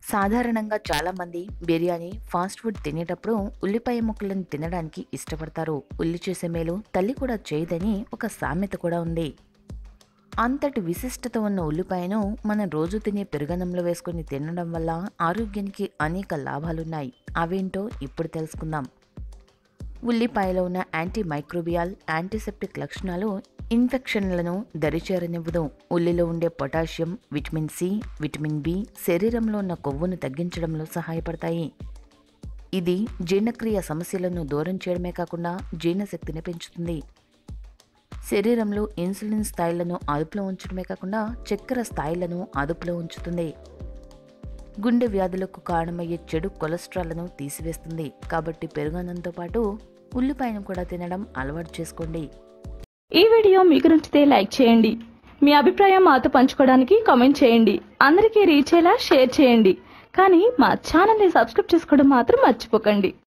సాధారణంగా చాలామంది biryani fast food తినేటప్పుడు ఉల్లిపాయ ముక్కలను తినడానికి ఇష్టపడతారు ఉల్లి చేసే మేలు తల్లి కూడా చేయదని ఒక సామెత కూడా ఉంది అంతటి విశిష్టత ఉన్న ఉల్లిపాయను మనం రోజు తినే పెరుగన్నంలో వేసుకొని తినడం వల్ల ఆరోగ్యానికి అనేక లాభాలున్నాయి అవేంటో ఇప్పుడు తెలుసుకుందాం ఉల్లిపాయలో ఉన్న యాంటీ మైక్రోబియల్ యాంటీసెప్టిక్ లక్షణాలు ఇన్ఫెక్షన్లను దరిచేరనివ్వదు ఉల్లిలో ఉండే potassium vitamin C vitamin B శరీరంలో ఉన్న కొవ్వును తగ్గించడంలో సహాయపడతాయి ఇది జీర్ణక్రియ సమస్యలను దూరం చేయడమే కాకుండా జీర్ణశక్తిని పెంచుతుంది శరీరంలో ఇన్సులిన్ స్థాయిలను అదుపులో ఉంచడమే కాకుండా చక్కెర స్థాయిలను అదుపులో ఉంచుతుంది గుండె వ్యాధులకు కారణమయ్యే చెడు కొలెస్ట్రాల్ను తీసివేస్తుంది కాబట్టి పెరుగన్నంతో పాటు ఉల్లిపాయను కూడా తినడం అలవాటు చేసుకోండి ఈ వీడియో మీకు నచ్చితే లైక్ చేయండి మీ అభిప్రాయం మాతో పంచుకోవడానికి కామెంట్ చేయండి అందరికీ రీచ్ అయ్యేలా షేర్ చేయండి కానీ మా ఛానల్ని సబ్స్క్రైబ్ చేసుకోవడం మాత్రం మర్చిపోకండి